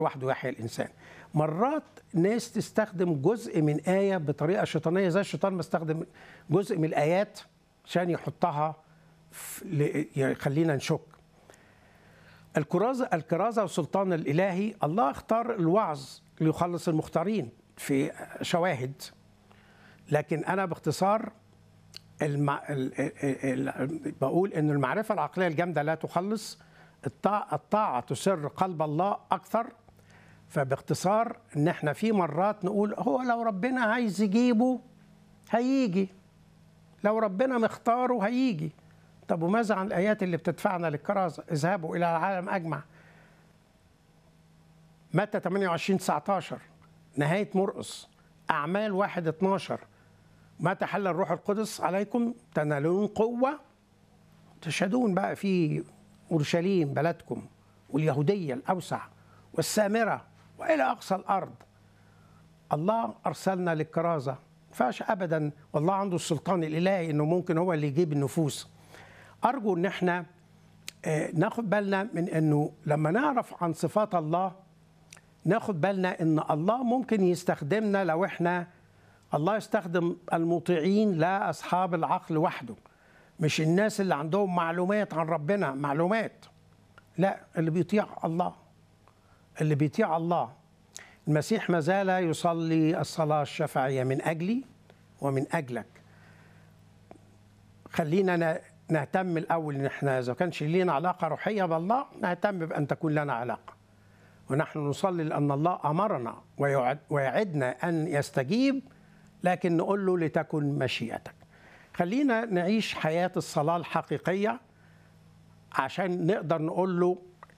وحده يحيى الانسان مرات ناس تستخدم جزء من ايه بطريقه شيطانيه زي الشيطان مستخدم جزء من الايات عشان يحطها في ل- يخلينا نشك الكرازه الكرازه والسلطان الالهي الله اختار الوعظ ليخلص المختارين في شواهد لكن انا باختصار المع... ال... ال... ال... بقول ان المعرفه العقليه الجامده لا تخلص الطاعه, الطاعة تسر قلب الله اكثر فباختصار ان احنا في مرات نقول هو لو ربنا عايز يجيبه هيجي لو ربنا مختاره هيجي طب وماذا عن الايات اللي بتدفعنا للكرازه اذهبوا الى العالم اجمع متى 28 19 نهايه مرقس اعمال 1 12 متى حل الروح القدس عليكم تنالون قوه تشهدون بقى في اورشليم بلدكم واليهوديه الاوسع والسامره والى اقصى الارض الله ارسلنا للكرازه ما ينفعش ابدا والله عنده السلطان الالهي انه ممكن هو اللي يجيب النفوس ارجو ان احنا آه، ناخد بالنا من انه لما نعرف عن صفات الله ناخد بالنا ان الله ممكن يستخدمنا لو احنا الله يستخدم المطيعين لا اصحاب العقل وحده مش الناس اللي عندهم معلومات عن ربنا معلومات لا اللي بيطيع الله اللي بيطيع الله المسيح ما زال يصلي الصلاة الشفعية من أجلي ومن أجلك خلينا ن- نهتم الأول إن إحنا إذا كانش لينا علاقة روحية بالله نهتم بأن تكون لنا علاقة ونحن نصلي لأن الله أمرنا ويعد ويعدنا أن يستجيب لكن نقول له لتكن مشيئتك خلينا نعيش حياة الصلاة الحقيقية عشان نقدر نقول له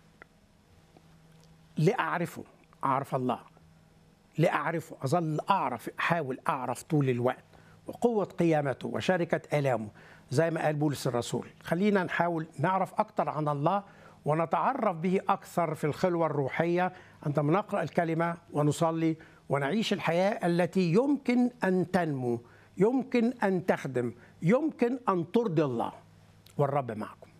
لأعرفه أعرف الله لأعرفه أظل أعرف أحاول أعرف طول الوقت وقوة قيامته وشركة آلامه زي ما قال بولس الرسول خلينا نحاول نعرف أكتر عن الله ونتعرف به أكثر في الخلوة الروحية عندما نقرأ الكلمة ونصلي ونعيش الحياة التي يمكن أن تنمو يمكن أن تخدم يمكن أن ترضي الله والرب معكم